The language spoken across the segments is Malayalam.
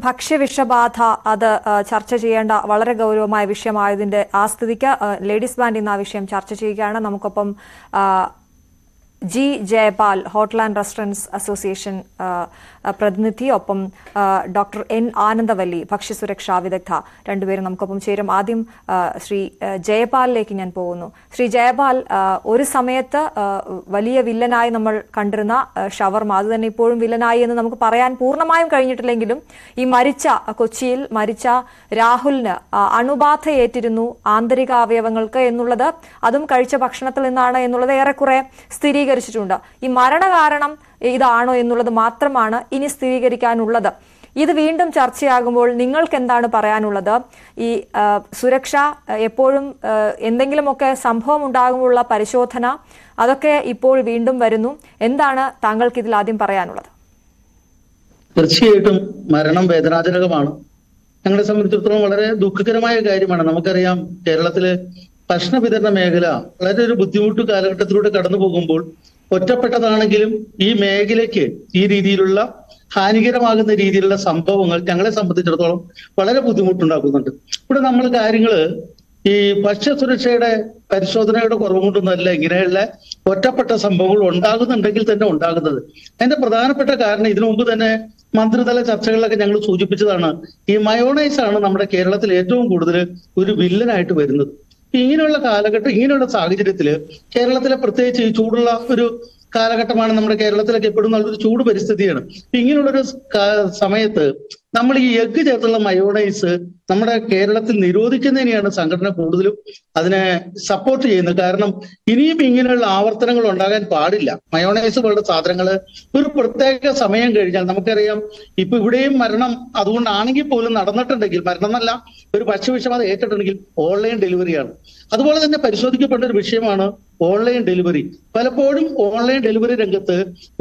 ഭക്ഷ്യവിഷബാധ അത് ആ, ചർച്ച ചെയ്യേണ്ട വളരെ ഗൗരവമായ വിഷയമായതിന്റെ ആ സ്ഥിതിക്ക് ആ, ലേഡീസ് ബാൻഡ് ഇന്ന് ആ വിഷയം ചർച്ച ചെയ്യുകയാണ് നമുക്കൊപ്പം ആ, G Jayapal hotel and restaurants association ആ, ആ, പ്രതിനിധി ഒപ്പം ആ, ഡോക്ടർ എൻ ആനന്ദവല്ലി ഭക്ഷ്യസുരക്ഷാ വിദഗ്ധ രണ്ടുപേരും നമുക്കൊപ്പം ചേരും ആദ്യം ആ, ശ്രീ ആ, ജയപാലിലേക്ക് ഞാൻ പോകുന്നു ശ്രീ ജയപാൽ ആ, ഒരു സമയത്ത് ആ, വലിയ വില്ലനായി നമ്മൾ കണ്ടിരുന്ന ആ, ഷവർമ അത് തന്നെ ഇപ്പോഴും വില്ലനായി എന്ന് നമുക്ക് പറയാൻ പൂർണ്ണമായും കഴിഞ്ഞിട്ടില്ലെങ്കിലും ഈ മരിച്ച കൊച്ചിയിൽ മരിച്ച രാഹുലിന് ആ, അണുബാധയേറ്റിരുന്നു ആന്തരിക അവയവങ്ങൾക്ക് എന്നുള്ളത് അതും കഴിച്ച ഭക്ഷണത്തിൽ നിന്നാണ് എന്നുള്ളത് ഏറെക്കുറെ സ്ഥിരീകരിച്ചിട്ടുണ്ട് ഈ മരണകാരണം ഇതാണോ എന്നുള്ളത് മാത്രമാണ് ഇനി സ്ഥിരീകരിക്കാനുള്ളത് ഇത് വീണ്ടും ചർച്ചയാകുമ്പോൾ നിങ്ങൾക്ക് എന്താണ് പറയാനുള്ളത് ഈ ആ, സുരക്ഷ ആ, എപ്പോഴും ആ, എന്തെങ്കിലുമൊക്കെ സംഭവം ഉണ്ടാകുമ്പോഴുള്ള പരിശോധന അതൊക്കെ ഇപ്പോൾ വീണ്ടും വരുന്നു എന്താണ് താങ്കൾക്ക് ഇതിൽ ആദ്യം പറയാനുള്ളത് തീർച്ചയായിട്ടും മരണം വേദനാജനകമാണ് ഞങ്ങളെ സംബന്ധിച്ചിടത്തോളം വളരെ ദുഃഖകരമായ കാര്യമാണ് നമുക്കറിയാം കേരളത്തിലെ ഭക്ഷണ വിതരണ മേഖല വളരെ ഒരു ബുദ്ധിമുട്ട് കാലഘട്ടത്തിലൂടെ കടന്നു പോകുമ്പോൾ ഒറ്റപ്പെട്ടതാണെങ്കിലും ഈ മേഖലയ്ക്ക് ഈ രീതിയിലുള്ള ഹാനികരമാകുന്ന രീതിയിലുള്ള സംഭവങ്ങൾ ഞങ്ങളെ സംബന്ധിച്ചിടത്തോളം വളരെ ബുദ്ധിമുട്ടുണ്ടാക്കുന്നുണ്ട് ഇവിടെ നമ്മൾ കാര്യങ്ങള് ഈ ഭക്ഷ്യസുരക്ഷയുടെ പരിശോധനയുടെ കുറവ് കൊണ്ടൊന്നല്ല ഇങ്ങനെയുള്ള ഒറ്റപ്പെട്ട സംഭവങ്ങൾ ഉണ്ടാകുന്നുണ്ടെങ്കിൽ തന്നെ ഉണ്ടാകുന്നത് അതിന്റെ പ്രധാനപ്പെട്ട കാരണം ഇതിനു മുമ്പ് തന്നെ മന്ത്രിതല ചർച്ചകളിലൊക്കെ ഞങ്ങൾ സൂചിപ്പിച്ചതാണ് ഈ മയോണൈസ് ആണ് നമ്മുടെ കേരളത്തിൽ ഏറ്റവും കൂടുതൽ ഒരു വില്ലനായിട്ട് വരുന്നത് ഇങ്ങനെയുള്ള കാലഘട്ടം ഇങ്ങനെയുള്ള സാഹചര്യത്തില് കേരളത്തിലെ പ്രത്യേകിച്ച് ഈ ചൂടുള്ള ഒരു കാലഘട്ടമാണ് നമ്മുടെ കേരളത്തിലൊക്കെ എപ്പോഴും നല്ലൊരു ചൂട് പരിസ്ഥിതിയാണ് ഇങ്ങനെയുള്ളൊരു കാ- സമയത്ത് നമ്മൾ ഈ എഗ്ഗ് ചേർത്തുള്ള മയോണൈസ് നമ്മുടെ കേരളത്തിൽ നിരോധിക്കുന്നതിനെയാണ് സംഘടന കൂടുതലും അതിനെ സപ്പോർട്ട് ചെയ്യുന്നത് കാരണം ഇനിയും ഇങ്ങനെയുള്ള ആവർത്തനങ്ങൾ ഉണ്ടാകാൻ പാടില്ല മയോണൈസ് പോലുള്ള സാധനങ്ങള് ഒരു പ്രത്യേക സമയം കഴിഞ്ഞാൽ നമുക്കറിയാം ഇപ്പൊ ഇവിടെയും മരണം അതുകൊണ്ടാണെങ്കിൽ പോലും നടന്നിട്ടുണ്ടെങ്കിൽ മരണം എന്നല്ല ഒരു ഭക്ഷ്യവിഷബാധ ഏറ്റിട്ടുണ്ടെങ്കിൽ ഓൺലൈൻ ഡെലിവറിയാണ് അതുപോലെ തന്നെ പരിശോധിക്കപ്പെട്ട ഒരു വിഷയമാണ് ഓൺലൈൻ ഡെലിവറി പലപ്പോഴും ഓൺലൈൻ ഡെലിവറി രംഗത്ത്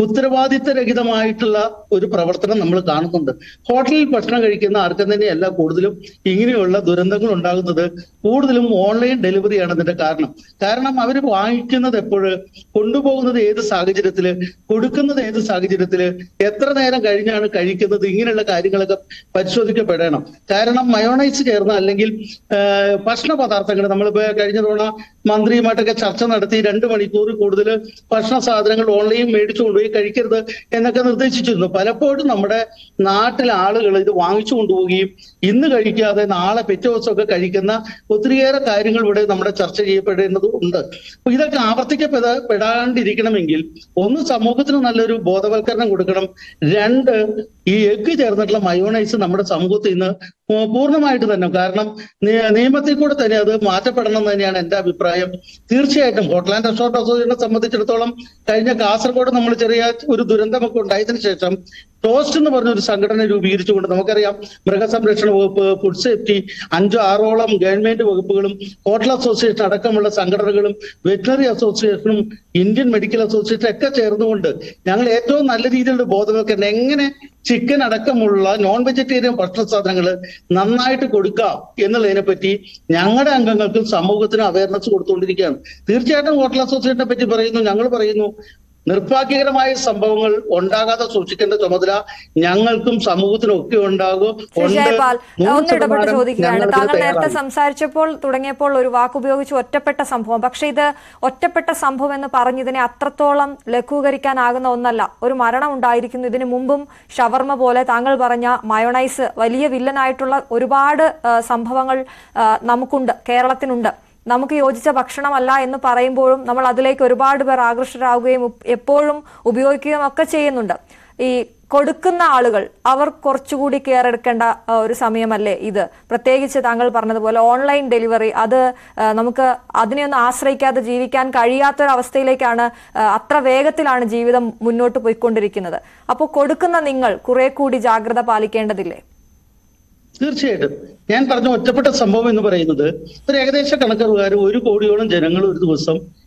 ഉത്തരവാദിത്തരഹിതമായിട്ടുള്ള ഒരു പ്രവർത്തനം നമ്മൾ കാണുന്നുണ്ട് ഹോട്ടലിൽ ഭക്ഷണം കഴിക്കുന്ന ആർക്കും തന്നെയല്ല കൂടുതലും ഇങ്ങനെയുള്ള ദുരന്തങ്ങൾ ഉണ്ടാകുന്നത് കൂടുതലും ഓൺലൈൻ ഡെലിവറിയാണ് ഇതിന്റെ കാരണം കാരണം അവർ വാങ്ങിക്കുന്നത് എപ്പോഴ് കൊണ്ടുപോകുന്നത് ഏത് സാഹചര്യത്തില് കൊടുക്കുന്നത് ഏത് സാഹചര്യത്തില് എത്ര നേരം കഴിഞ്ഞാണ് കഴിക്കുന്നത് ഇങ്ങനെയുള്ള കാര്യങ്ങളൊക്കെ പരിശോധിക്കപ്പെടണം കാരണം മയോണൈസ് ചേർന്ന അല്ലെങ്കിൽ ആ, ഭക്ഷണ പദാർത്ഥങ്ങൾ നമ്മളിപ്പോ കഴിഞ്ഞ തവണ മന്ത്രിയുമായിട്ടൊക്കെ ചർച്ച നടത്തി രണ്ട് മണിക്കൂർ കൂടുതൽ ഭക്ഷണ സാധനങ്ങൾ ഓൺലൈൻ മേടിച്ചു കൊണ്ടുപോയി കഴിക്കരുത് എന്നൊക്കെ നിർദ്ദേശിച്ചിരുന്നു പലപ്പോഴും നമ്മുടെ നാട്ടിലെ ആളുകൾ ഇത് വാങ്ങിച്ചു കൊണ്ടുപോവുകയും ഇന്ന് കഴിക്കാതെ നാളെ പിറ്റേ ദിവസമൊക്കെ കഴിക്കുന്ന ഒത്തിരിയേറെ കാര്യങ്ങൾ ഇവിടെ നമ്മുടെ ചർച്ച ചെയ്യപ്പെടേണ്ടത് ഉണ്ട് അപ്പൊ ഇതൊക്കെ ആവർത്തിക്കപ്പെടാ പെടാണ്ടിരിക്കണമെങ്കിൽ ഒന്ന് സമൂഹത്തിന് നല്ലൊരു ബോധവൽക്കരണം കൊടുക്കണം രണ്ട് ഈ എഗ്ഗ് ചേർന്നിട്ടുള്ള മയോണൈസ് നമ്മുടെ സമൂഹത്തിൽ ഇന്ന് പൂ- പൂർണ്ണമായിട്ട് തന്നെ കാരണം നി- നിയമത്തിൽ കൂടെ തന്നെ അത് മാറ്റപ്പെടണം എന്ന് തന്നെയാണ് എന്റെ അഭിപ്രായം തീർച്ചയായിട്ടും ഹോട്ടൽ ആൻഡ് റെസ്റ്റോറന്റ് അസോസിയേഷനെ സംബന്ധിച്ചിടത്തോളം കഴിഞ്ഞ കാസർഗോഡ് നമ്മൾ ചെറിയ ഒരു ദുരന്തമൊക്കെ ഉണ്ടായതിനു ശേഷം ടോസ്റ്റ് എന്ന് പറഞ്ഞ ഒരു സംഘടന രൂപീകരിച്ചുകൊണ്ട് നമുക്കറിയാം മൃഗസംരക്ഷണ വകുപ്പ് ഫുഡ് സേഫ്റ്റി അഞ്ചോ ആറോളം ഗവൺമെന്റ് വകുപ്പുകളും ഹോട്ടൽ അസോസിയേഷൻ അടക്കമുള്ള സംഘടനകളും വെറ്റിനറി അസോസിയേഷനും ഇന്ത്യൻ മെഡിക്കൽ അസോസിയേഷൻ ഒക്കെ ചേർന്നുകൊണ്ട് ഞങ്ങൾ ഏറ്റവും നല്ല രീതിയിലുള്ള ബോധവൽക്കരണം എങ്ങനെ ചിക്കൻ അടക്കമുള്ള നോൺ വെജിറ്റേറിയൻ ഭക്ഷണ സാധനങ്ങൾ നന്നായിട്ട് കൊടുക്കാം എന്നുള്ളതിനെ പറ്റി ഞങ്ങളുടെ അംഗങ്ങൾക്കും സമൂഹത്തിനും അവയർനെസ് കൊടുത്തുകൊണ്ടിരിക്കുകയാണ് തീർച്ചയായിട്ടും ഹോട്ടൽ അസോസിയേഷനെ പറ്റി പറയുന്നു ഞങ്ങൾ പറയുന്നു നിർഭാഗ്യകരമായ സംഭവങ്ങൾ ഉണ്ടാകാതെ സൂക്ഷിക്കേണ്ട ചുമതല ഞങ്ങൾക്കും സമൂഹത്തിനും ഒക്കെ ഉണ്ടാകും ശ്രീ ഉണ്ട്. ജയപാൽ നൂറ് ഒന്ന് ഇടപെട്ട് ശതമാനം ചോദിക്കുകയാണ് ഞങ്ങൾ താങ്കൾ ഇതിന് നേരത്തെ തയ്യാറാണ്. സംസാരിച്ചപ്പോൾ തുടങ്ങിയപ്പോൾ ഒരു വാക്ക് ഉപയോഗിച്ച് ഒറ്റപ്പെട്ട സംഭവം പക്ഷെ ഇത് ഒറ്റപ്പെട്ട സംഭവം എന്ന് പറഞ്ഞതിനെ അത്രത്തോളം ലഘൂകരിക്കാനാകുന്ന ഒന്നല്ല ഒരു മരണം ഉണ്ടായിരിക്കുന്നു ഇതിനു മുമ്പും ഷവർമ പോലെ താങ്കൾ പറഞ്ഞ മയോണൈസ് വലിയ വില്ലനായിട്ടുള്ള ഒരുപാട് ആ, സംഭവങ്ങൾ ആ, നമുക്കുണ്ട് കേരളത്തിനുണ്ട് നമുക്ക് യോജിച്ച ഭക്ഷണമല്ല എന്ന് പറയുമ്പോഴും നമ്മൾ അതിലേക്ക് ഒരുപാട് പേർ ആകൃഷ്ടരാകുകയും ഉപ്പ് എപ്പോഴും ഉപയോഗിക്കുകയും ഒക്കെ ചെയ്യുന്നുണ്ട് ഈ കൊടുക്കുന്ന ആളുകൾ അവർ കുറച്ചുകൂടി കെയർ എടുക്കേണ്ട ആ, ഒരു സമയമല്ലേ ഇത് പ്രത്യേകിച്ച് താങ്കൾ പറഞ്ഞതുപോലെ ഓൺലൈൻ ഡെലിവറി അത് ആ, നമുക്ക് അതിനെയൊന്നും ആശ്രയിക്കാതെ ജീവിക്കാൻ കഴിയാത്തൊരവസ്ഥയിലേക്കാണ് ആ, അത്ര വേഗത്തിലാണ് ജീവിതം മുന്നോട്ട് പോയിക്കൊണ്ടിരിക്കുന്നത് അപ്പോൾ കൊടുക്കുന്ന നിങ്ങൾ കുറെ കൂടി ജാഗ്രത പാലിക്കേണ്ടതില്ലേ തീർച്ചയായിട്ടും ഞാൻ പറഞ്ഞ ഒറ്റപ്പെട്ട സംഭവം എന്ന് പറയുന്നത് ഒരു ഏകദേശ കണക്ക് പ്രകാരം ഒരു കോടിയോളം ജനങ്ങൾ ഒരു ദിവസം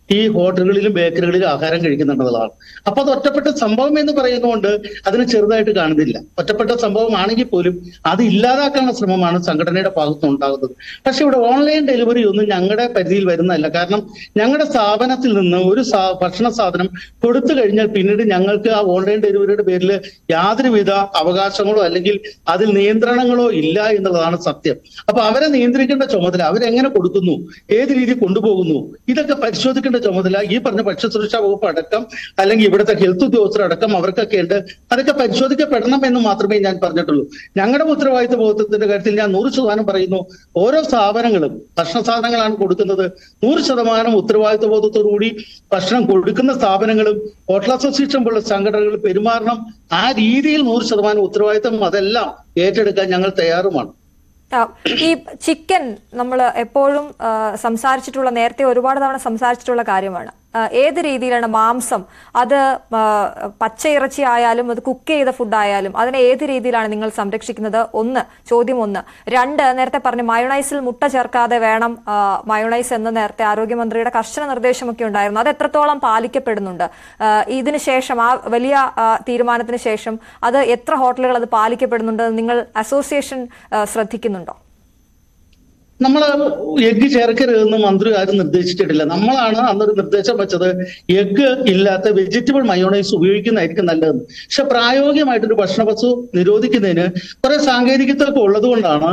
ഈ ഹോട്ടലുകളിലും ബേക്കറികളിലും ആഹാരം കഴിക്കുന്നുണ്ടെന്നുള്ളതാണ് അപ്പൊ അത് ഒറ്റപ്പെട്ട സംഭവം എന്ന് പറയുന്നതുകൊണ്ട് അതിനെ ചെറുതായിട്ട് കാണുന്നില്ല ഒറ്റപ്പെട്ട സംഭവമാണെങ്കിൽ പോലും അത് ഇല്ലാതാക്കാനുള്ള ശ്രമമാണ് സംഘടനയുടെ ഭാഗത്ത് ഉണ്ടാകുന്നത് പക്ഷെ ഇവിടെ ഓൺലൈൻ ഡെലിവറി ഒന്നും ഞങ്ങളുടെ പരിധിയിൽ വരുന്നതല്ല കാരണം ഞങ്ങളുടെ സ്ഥാപനത്തിൽ നിന്ന് ഒരു സാ- ഭക്ഷണ സാധനം കൊടുത്തു കഴിഞ്ഞാൽ പിന്നീട് ഞങ്ങൾക്ക് ആ ഓൺലൈൻ ഡെലിവറിയുടെ പേരിൽ യാതൊരുവിധ അവകാശങ്ങളോ അല്ലെങ്കിൽ അതിൽ നിയന്ത്രണങ്ങളോ ഇല്ല എന്നുള്ളതാണ് സത്യം അപ്പൊ അവരെ നിയന്ത്രിക്കേണ്ട ചുമതല അവരെങ്ങനെ കൊടുക്കുന്നു ഏത് രീതി കൊണ്ടുപോകുന്നു ഇതൊക്കെ പരിശോധിക്കേണ്ട ചുമതല ഈ പറഞ്ഞ ഭക്ഷ്യസുരക്ഷാ വകുപ്പ് അടക്കം അല്ലെങ്കിൽ ഇവിടുത്തെ ഹെൽത്ത് ഉദ്യോഗസ്ഥർ അടക്കം അവർക്കൊക്കെ ഉണ്ട് അതൊക്കെ പരിശോധിക്കപ്പെടണം എന്ന് മാത്രമേ ഞാൻ പറഞ്ഞിട്ടുള്ളൂ ഞങ്ങളുടെ ഉത്തരവാദിത്ത ബോധത്തിന്റെ കാര്യത്തിൽ ഞാൻ നൂറ് ശതമാനം പറയുന്നു ഓരോ സ്ഥാപനങ്ങളും ഭക്ഷണ സാധനങ്ങളാണ് കൊടുക്കുന്നത് നൂറ് ശതമാനം ഉത്തരവാദിത്ത ബോധത്തോടുകൂടി ഭക്ഷണം കൊടുക്കുന്ന സ്ഥാപനങ്ങളും ഹോട്ടൽ അസോസിയേഷൻ പോലുള്ള സംഘടനകൾ പെരുമാറണം ആ രീതിയിൽ നൂറ് ശതമാനം ഉത്തരവാദിത്തം അതെല്ലാം ഏറ്റെടുക്കാൻ ഞങ്ങൾ തയ്യാറുമാണ് ആ, ഈ ചിക്കൻ നമ്മൾ എപ്പോഴും ആ, സംസാരിച്ചിട്ടുള്ള നേരത്തെ ഒരുപാട് തവണ സംസാരിച്ചിട്ടുള്ള കാര്യമാണ് ആ, ഏത് രീതിയിലാണ് മാംസം അത് ആ, പച്ച ഇറച്ചി ആയാലും അത് കുക്ക് ചെയ്ത ഫുഡ് ആയാലും അതിനെ ഏത് രീതിയിലാണ് നിങ്ങൾ സംരക്ഷിക്കുന്നത് ഒന്ന് ചോദ്യം ഒന്ന് രണ്ട് നേരത്തെ പറഞ്ഞു മയോണൈസിൽ മുട്ട ചേർക്കാതെ വേണം ആ, മയോണൈസ് എന്ന് നേരത്തെ ആരോഗ്യമന്ത്രിയുടെ കർശന നിർദ്ദേശമൊക്കെ ഉണ്ടായിരുന്നു അത് എത്രത്തോളം പാലിക്കപ്പെടുന്നുണ്ട് ആ, ഇതിന് ശേഷം ആ വലിയ ആ, തീരുമാനത്തിന് ശേഷം അത് എത്ര ഹോട്ടലുകൾ അത് പാലിക്കപ്പെടുന്നുണ്ട് എന്ന് നിങ്ങൾ അസോസിയേഷൻ ആ, ശ്രദ്ധിക്കുന്നുണ്ടോ നമ്മൾ എഗ്ഗ് ചേർക്കരുതെന്ന് മന്ത്രി ആരും നിർദ്ദേശിച്ചിട്ടില്ല നമ്മളാണ് അന്നൊരു നിർദ്ദേശം വെച്ചത് എഗ്ഗ് ഇല്ലാത്ത വെജിറ്റബിൾ മയോണൈസ് ഉപയോഗിക്കുന്നതായിരിക്കും നല്ലതെന്ന് പക്ഷെ പ്രായോഗികമായിട്ടൊരു ഭക്ഷണ വസ്തു നിരോധിക്കുന്നതിന് കുറെ സാങ്കേതികത്വമൊക്കെ ഉള്ളത് കൊണ്ടാണ്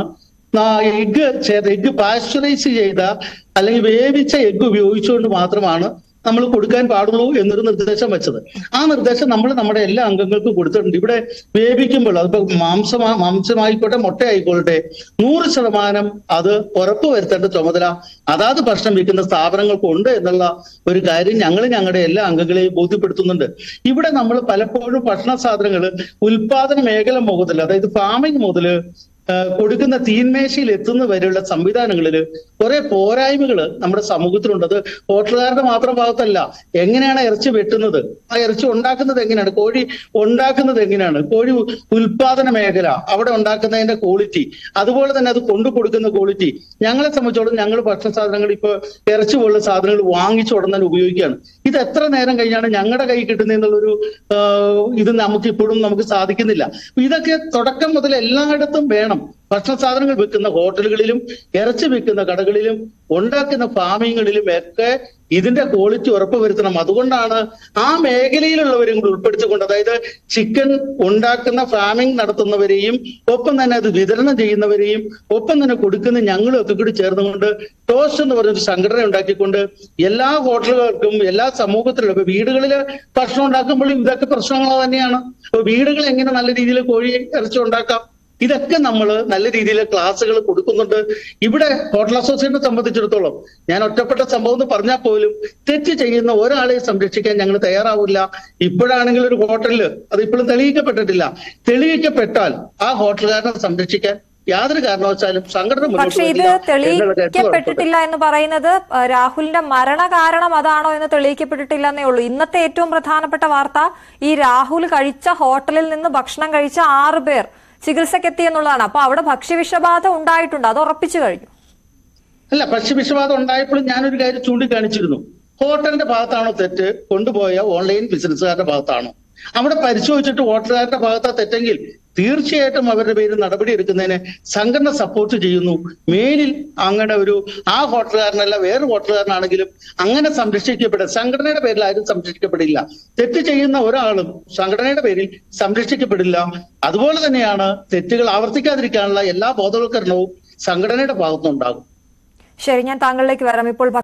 എഗ്ഗ് എഗ്ഗ് പാസ്ചറൈസ് ചെയ്ത അല്ലെങ്കിൽ വേവിച്ച എഗ്ഗ് ഉപയോഗിച്ചുകൊണ്ട് മാത്രമാണ് നമ്മൾ കൊടുക്കാൻ പാടുള്ളൂ എന്നൊരു നിർദ്ദേശം വെച്ചത് ആ നിർദ്ദേശം നമ്മൾ നമ്മുടെ എല്ലാ അംഗങ്ങൾക്കും കൊടുത്തിട്ടുണ്ട് ഇവിടെ വേവിക്കുമ്പോൾ അതിപ്പോ മാംസമാ മാംസമായിക്കോട്ടെ മുട്ടയായിക്കോട്ടെ നൂറ് ശതമാനം അത് ഉറപ്പുവരുത്തേണ്ട ചുമതല അതാത് ഭക്ഷണം വിൽക്കുന്ന സ്ഥാപനങ്ങൾക്ക് ഉണ്ട് എന്നുള്ള ഒരു കാര്യം ഞങ്ങൾ ഞങ്ങളുടെ എല്ലാ അംഗങ്ങളെയും ബോധ്യപ്പെടുത്തുന്നുണ്ട് ഇവിടെ നമ്മൾ പലപ്പോഴും ഭക്ഷണ സാധനങ്ങൾ ഉൽപാദന മേഖല മുതൽ അതായത് ഫാമിംഗ് മുതൽ കൊടുക്കുന്ന തീന്മേശയിൽ എത്തുന്ന വരെയുള്ള സംവിധാനങ്ങളിൽ കുറെ പോരായ്മകൾ നമ്മുടെ സമൂഹത്തിലുണ്ട് അത് ഹോട്ടലുകാരുടെ മാത്രം ഭാഗത്തല്ല എങ്ങനെയാണ് ഇറച്ചി വെട്ടുന്നത് ആ ഇറച്ചി ഉണ്ടാക്കുന്നത് എങ്ങനെയാണ് കോഴി ഉണ്ടാക്കുന്നത് എങ്ങനെയാണ് കോഴി ഉ- ഉൽപാദന മേഖല അവിടെ ഉണ്ടാക്കുന്നതിന്റെ ക്വാളിറ്റി അതുപോലെ തന്നെ അത് കൊണ്ടു കൊടുക്കുന്ന ക്വാളിറ്റി ഞങ്ങളെ സംബന്ധിച്ചോളം ഞങ്ങൾ ഭക്ഷണ സാധനങ്ങൾ ഇപ്പൊ ഇറച്ചി പോലുള്ള സാധനങ്ങൾ വാങ്ങിച്ചു ഉടനെ ഉപയോഗിക്കുകയാണ് ഇത് എത്ര നേരം കഴിഞ്ഞാണ് ഞങ്ങളുടെ കൈ കിട്ടുന്നതെന്നുള്ളൊരു ആഹ്, ഇത് നമുക്ക് ഇപ്പോഴും നമുക്ക് സാധിക്കുന്നില്ല ഇതൊക്കെ തുടക്കം മുതൽ എല്ലായിടത്തും വേണം ഭക്ഷണ സാധനങ്ങൾ വിൽക്കുന്ന ഹോട്ടലുകളിലും ഇറച്ചി വിൽക്കുന്ന കടകളിലും ഉണ്ടാക്കുന്ന ഫാമിങ്ങുകളിലും ഒക്കെ ഇതിന്റെ ക്വാളിറ്റി ഉറപ്പുവരുത്തണം അതുകൊണ്ടാണ് ആ മേഖലയിലുള്ളവരെയും കൂടി ഉൾപ്പെടുത്തിക്കൊണ്ട് അതായത് ചിക്കൻ ഉണ്ടാക്കുന്ന ഫാമിംഗ് നടത്തുന്നവരെയും ഒപ്പം തന്നെ അത് വിതരണം ചെയ്യുന്നവരെയും ഒപ്പം തന്നെ കൊടുക്കുന്ന ഞങ്ങളും ഒക്കെ കൂടി ചേർന്നുകൊണ്ട് ടോസ്റ്റ് എന്ന് പറഞ്ഞൊരു സംഘടന ഉണ്ടാക്കിക്കൊണ്ട് എല്ലാ ഹോട്ടലുകൾക്കും എല്ലാ സമൂഹത്തിലും ഇപ്പൊ വീടുകളിൽ ഭക്ഷണം ഉണ്ടാക്കുമ്പോഴും ഇതൊക്കെ പ്രശ്നങ്ങൾ തന്നെയാണ് അപ്പൊ വീടുകൾ എങ്ങനെ നല്ല രീതിയിൽ കോഴി ഇറച്ചി ഉണ്ടാക്കാം ഇതൊക്കെ നമ്മൾ നല്ല രീതിയിൽ ക്ലാസ്സുകൾ കൊടുക്കുന്നുണ്ട് ഇവിടെ ഹോട്ടൽ അസോസിയേഷനെ സംബന്ധിച്ചിടത്തോളം ഞാൻ ഒറ്റപ്പെട്ട സംഭവം എന്ന് പറഞ്ഞാൽ പോലും തെറ്റ് ചെയ്യുന്ന ഒരാളെ സംരക്ഷിക്കാൻ ഞങ്ങൾ തയ്യാറാവില്ല ഇപ്പോഴാണെങ്കിൽ ഒരു ഹോട്ടലിൽ അത് ഇപ്പോഴും തെളിയിക്കപ്പെട്ടിട്ടില്ല തെളിയിക്കപ്പെട്ടാൽ ആ ഹോട്ടലുകാരനെ സംരക്ഷിക്കാൻ യാതൊരു കാരണവശാലും സംഘടന മുന്നോട്ട് പക്ഷെ ഇത് വരില്ല എന്നുള്ളത് ഏറ്റവും ഉറപ്പുണ്ട്. തെളിയിക്കപ്പെട്ടിട്ടില്ല എന്ന് പറയുന്നത് ആ, രാഹുലിന്റെ മരണ കാരണം അതാണോ എന്ന് തെളിയിക്കപ്പെട്ടിട്ടില്ല എന്നേ ഉള്ളൂ ഇന്നത്തെ ഏറ്റവും പ്രധാനപ്പെട്ട വാർത്ത ഈ രാഹുൽ കഴിച്ച ഹോട്ടലിൽ നിന്ന് ഭക്ഷണം കഴിച്ച ആറ് പേർ ചികിത്സക്കെത്തി എന്നുള്ളതാണ് അപ്പൊ അവിടെ ഭക്ഷ്യവിഷബാധ ഉണ്ടായിട്ടുണ്ട് അത് ഉറപ്പിച്ചു കഴിഞ്ഞു അല്ല ഭക്ഷ്യവിഷബാധം ഉണ്ടായപ്പോഴും ഞാനൊരു കാര്യം ചൂണ്ടിക്കാണിച്ചിരുന്നു ഹോട്ടലിന്റെ ഭാഗത്താണോ തെറ്റ് കൊണ്ടുപോയ ഓൺലൈൻ ബിസിനസ്സുകാരുടെ ഭാഗത്താണോ അവിടെ പരിശോധിച്ചിട്ട് ഹോട്ടലുകാരുടെ ഭാഗത്താ തെറ്റെങ്കിൽ തീർച്ചയായിട്ടും അവരുടെ പേരിൽ നടപടി എടുക്കുന്നതിന് സംഘടന സപ്പോർട്ട് ചെയ്യുന്നു മേലിൽ അങ്ങനെ ഒരു ആ ഹോട്ടലുകാരനല്ല വേറെ ഹോട്ടലുകാരനാണെങ്കിലും അങ്ങനെ സംരക്ഷിക്കപ്പെടുക സംഘടനയുടെ പേരിൽ ആരും സംരക്ഷിക്കപ്പെടില്ല തെറ്റ് ചെയ്യുന്ന ഒരാളും സംഘടനയുടെ പേരിൽ സംരക്ഷിക്കപ്പെടില്ല അതുപോലെ തന്നെയാണ് തെറ്റുകൾ ആവർത്തിക്കാതിരിക്കാനുള്ള എല്ലാ ബോധവൽക്കരണവും സംഘടനയുടെ ഭാഗത്തുനിന്നുണ്ടാകും ശരി ഞാൻ താങ്കളിലേക്ക് വരാം ഇപ്പോൾ